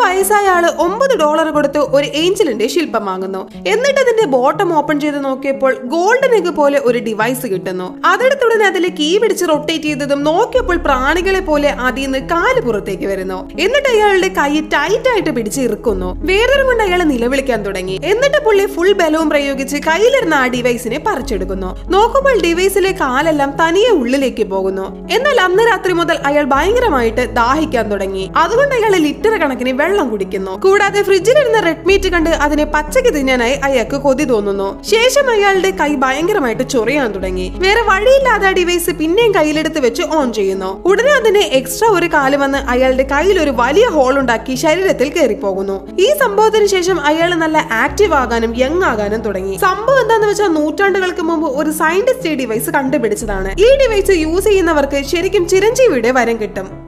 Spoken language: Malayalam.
വയസ്സായ ആള് ഒമ്പത് ഡോളർ കൊടുത്ത് ഒരു ഏഞ്ചലിന്റെ ശില്പം വാങ്ങുന്നു എന്നിട്ട് അതിന്റെ ബോട്ടം ഓപ്പൺ ചെയ്ത് നോക്കിയപ്പോൾ ഗോൾഡൻ എഗ് പോലെ ഒരു ഡിവൈസ് കിട്ടുന്നു അതെടുത്തുടനെ അതിലെ കീ പിടിച്ച് റൊട്ടേറ്റ് ചെയ്തതും നോക്കിയപ്പോൾ പ്രാണികളെ പോലെ അതിൽ നിന്ന് കാല് പുറത്തേക്ക് വരുന്നു എന്നിട്ട് അയാളുടെ കൈ ടൈറ്റ് ആയിട്ട് പിടിച്ച് ഇറുക്കുന്നു വേറൊരു കൊണ്ട് അയാൾ നിലവിളിക്കാൻ തുടങ്ങി എന്നിട്ട് പുള്ളി ഫുൾ ബലവും പ്രയോഗിച്ച് കയ്യിലിരുന്ന ആ ഡിവൈസിനെ പറിച്ചെടുക്കുന്നു നോക്കുമ്പോൾ ഡിവൈസിലെ കാലെല്ലാം തനിയെ ഉള്ളിലേക്ക് പോകുന്നു എന്നാൽ അന്ന് രാത്രി മുതൽ അയാൾ ഭയങ്കരമായിട്ട് ദാഹിക്കാൻ തുടങ്ങി അതുകൊണ്ട് അയാൾ ലിറ്റർ കണക്കിന് വെള്ളം കുടിക്കുന്നു കൂടാതെ ഫ്രിഡ്ജിലിരുന്ന റെഡ് മീറ്റ് കണ്ട് അതിനെ പച്ചയ്ക്ക് തിന്നാനായി അയാൾക്ക് കൊതി തോന്നുന്നു ശേഷം അയാളുടെ കൈ ഭയങ്കരമായിട്ട് ചൊറിയാൻ തുടങ്ങി വേറെ വഴിയില്ലാതെ ആ ഡിവൈസ് പിന്നെയും കയ്യിലെടുത്ത് വെച്ച് ഓൺ ചെയ്യുന്നു ഉടനെ അതിന് എക്സ്ട്രാ ഒരു കാല് വന്ന് അയാളുടെ കയ്യിൽ ഒരു വലിയ ഹോൾ ഉണ്ടാക്കി ശരീരത്തിൽ കയറി പോകുന്നു ഈ സംഭവത്തിന് ശേഷം അയാൾ നല്ല ആക്റ്റീവ് ആകാനും യങ് ആകാനും തുടങ്ങി സംഭവം എന്താന്ന് വെച്ചാൽ നൂറ്റാണ്ടുകൾക്ക് മുമ്പ് ഒരു സയന്റിസ്റ്റ് ഈ ഡിവൈസ് കണ്ടുപിടിച്ചതാണ് ഈ ഡിവൈസ് യൂസ് ചെയ്യുന്നവർക്ക് ശരിക്കും ചിരഞ്ജീവിയുടെ വരം കിട്ടും